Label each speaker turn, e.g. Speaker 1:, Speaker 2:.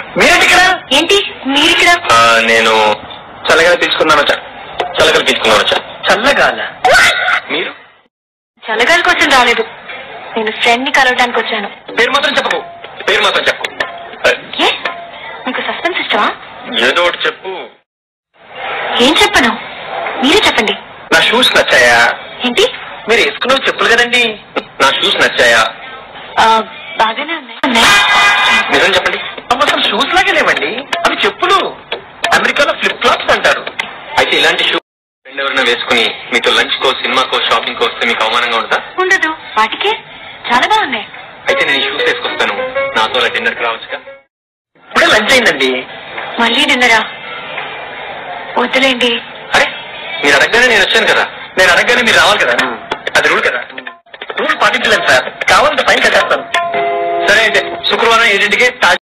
Speaker 1: మీరేంటి ఇక్కడ
Speaker 2: ఏంటి మీరిక్కడ
Speaker 3: ఆ, నేను చల్లగా తీసుకున్నాను వచ్చా చల్లగా తీసుకున్నాను వచ్చా
Speaker 1: చల్లగాల
Speaker 3: మీరు
Speaker 2: చల్లగాలి కోసం రాలేదు నేను ఫ్రెండ్ ని కలవడానికి వచ్చాను
Speaker 3: పేరు మాత్రం చెప్పకు పేరు మాత్రం చెప్పు ఆ,
Speaker 2: ఏ మీకు సస్పెన్స్ ఇష్టమా
Speaker 3: ఏదో ఒకటి చెప్పు
Speaker 2: ఏం చెప్పను మీరే చెప్పండి
Speaker 1: నా షూస్ నచ్చాయా
Speaker 2: ఏంటి
Speaker 1: మీరు వేసుకున్న చెప్పులు కదండి
Speaker 3: నా షూస్ నచ్చాయా
Speaker 2: ఆ, బాగానే ఉన్నాయి ఉన్నాయి
Speaker 3: నిజం చెప్పండి
Speaker 1: అవి అసలు షూస్ లాగే లేవండి అవి చెప్పులు అమెరికాలో ఫ్లిప్ ఫ్లాప్స్ అంటారు
Speaker 3: అయితే ఇలాంటి షూ ఫ్రెండ్ ఎవరైనా వేసుకుని మీతో లంచ్ కో సినిమాకో షాపింగ్ కో వస్తే మీకు అవమానంగా ఉంటుందా
Speaker 2: ఉండదు వాటికే చాలా బాగున్నాయి
Speaker 3: అయితే నేను షూస్ వేసుకొస్తాను నాతో అలా డిన్నర్కి రావచ్చుగా
Speaker 1: ఇప్పుడే లంచ్ అయిందండి
Speaker 2: మళ్ళీ నిన్నరా వద్దులేండి
Speaker 3: అరే మీరు అడగగానే నేను వచ్చాను కదా
Speaker 1: నేను అడగగానే మీరు రావాలి కదా అది రూల్ కదా రూల్ పాటించలేను సార్ కావాలంటే ఫైన్ కట్టేస్తాను
Speaker 3: సరే అయితే శుక్రవారం ఏడింటికి తాజ్